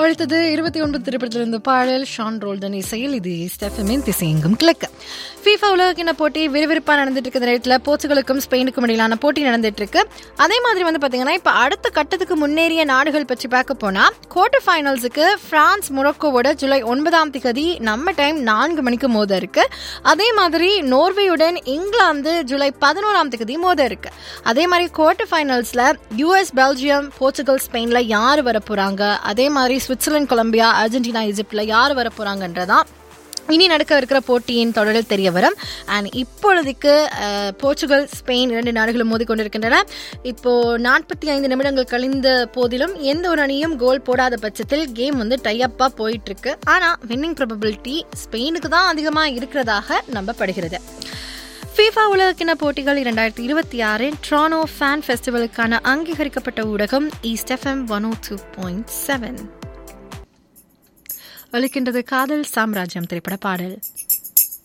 ஒழித்தது இருபத்தி ஒன்பது திரைப்படத்திலிருந்து பாடல் ஷான் ரோல்டன் இசையில் இது ஸ்டெஃபமின் திசையெங்கும் கிழக்கு ஃபீஃபா உலகக்கிண போட்டி விறுவிறுப்பாக நடந்துட்டு இருக்கிற நேரத்தில் போர்ச்சுகலுக்கும் ஸ்பெயினுக்கும் இடையிலான போட்டி நடந்துட்டு இருக்கு அதே மாதிரி வந்து பார்த்தீங்கன்னா இப்போ அடுத்த கட்டத்துக்கு முன்னேறிய நாடுகள் பற்றி பார்க்க போனால் குவார்டர் ஃபைனல்ஸுக்கு பிரான்ஸ் மொரோக்கோவோட ஜூலை ஒன்பதாம் தேதி நம்ம டைம் நான்கு மணிக்கு மோத இருக்கு அதே மாதிரி நோர்வேயுடன் இங்கிலாந்து ஜூலை பதினோராம் தேதி மோத இருக்கு அதே மாதிரி குவார்டர் ஃபைனல்ஸ்ல யூஎஸ் பெல்ஜியம் போர்ச்சுகல் ஸ்பெயின்ல யார் வர போறாங்க அதே மாதிரி சுவிட்சர்லாந்து கொலம்பியா அர்ஜென்டினா ஈஜிப்ட்ல யார் வர போறாங்கன்றதான் இனி நடக்க இருக்கிற போட்டியின் தொடரில் தெரிய வரும் அண்ட் இப்பொழுதுக்கு அஹ், போர்ச்சுகல் ஸ்பெயின் இரண்டு நாடுகளும் மோதிக்கொண்டிருக்கின்றன இப்போ நாற்பத்தி ஐந்து நிமிடங்கள் கழிந்த போதிலும் எந்த ஒரு அணியும் கோல் போடாத பட்சத்தில் கேம் வந்து டைப்பா போயிட்டு இருக்கு ஆனா வின்னிங் ப்ராபபிலிட்டி ஸ்பெயினுக்கு தான் அதிகமாக இருக்கிறதாக நம்பப்படுகிறது ஃபீஃபா உலகக்கிண போட்டிகள் இரண்டாயிரத்தி இருபத்தி ஆறு ட்ரானோ ஃபேன் ஃபெஸ்டிவலுக்கான அங்கீகரிக்கப்பட்ட ஊடகம் east F M one O two point seven ஒலிக்கின்றது காதல் சாம்ராஜ்யம் திரைப்பட பாடல்